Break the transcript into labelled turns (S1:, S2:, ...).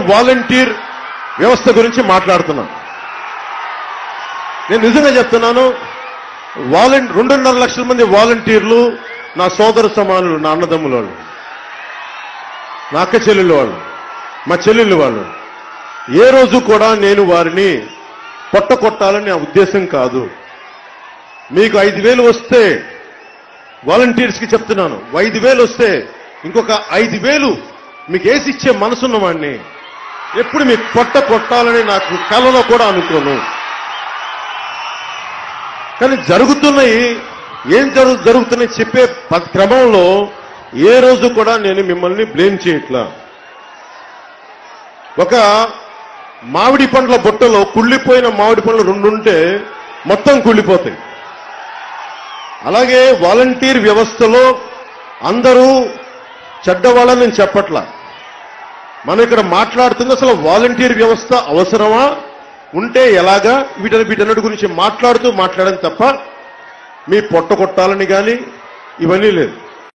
S1: volunteer వ్యవస్థ గురించి మాట్లాడుతున్నాను నేను నిజంగా చెప్తున్నాను వాలంటీ రెండున్నర లక్షల మంది వాలంటీర్లు నా సోదర సమానులు నా అన్నదమ్ముల వాళ్ళు నా అక్క చెల్లెళ్ళు వాళ్ళు మా చెల్లెళ్ళు వాళ్ళు ఏ రోజు కూడా నేను వారిని పొట్ట కొట్టాలని నా ఉద్దేశం కాదు మీకు ఐదు వేలు వస్తే వాలంటీర్స్కి చెప్తున్నాను ఐదు వేలు వస్తే ఇంకొక ఐదు వేలు మీకు వేసి ఇచ్చే మనసున్న వాడిని ఎప్పుడు మీకు పొట్ట కొట్టాలని నాకు కలలో కూడా అనుకోను కానీ జరుగుతున్నాయి ఏం జరుగు జరుగుతున్నాయి చెప్పే ప- క్రమంలో ఏ రోజు కూడా నేను మిమ్మల్ని బ్లేమ్ చేయట్లా ఒక మామిడి పండ్ల బుట్టలో కుళ్ళిపోయిన మామిడి పండ్లు రెండు ఉంటే మొత్తం కుళ్ళిపోతాయి అలాగే వాలంటీర్ వ్యవస్థలో అందరూ చెడ్డవాళ్ళని నేను చెప్పట్లా మనం ఇక్కడ మాట్లాడుతుంది అసలు వాలంటీర్ వ్యవస్థ అవసరమా ఉంటే ఎలాగా వీటని వీటన్నిటి గురించి మాట్లాడుతూ మాట్లాడడం తప్ప మీ పొట్ట కొట్టాలని కానీ ఇవన్నీ లేదు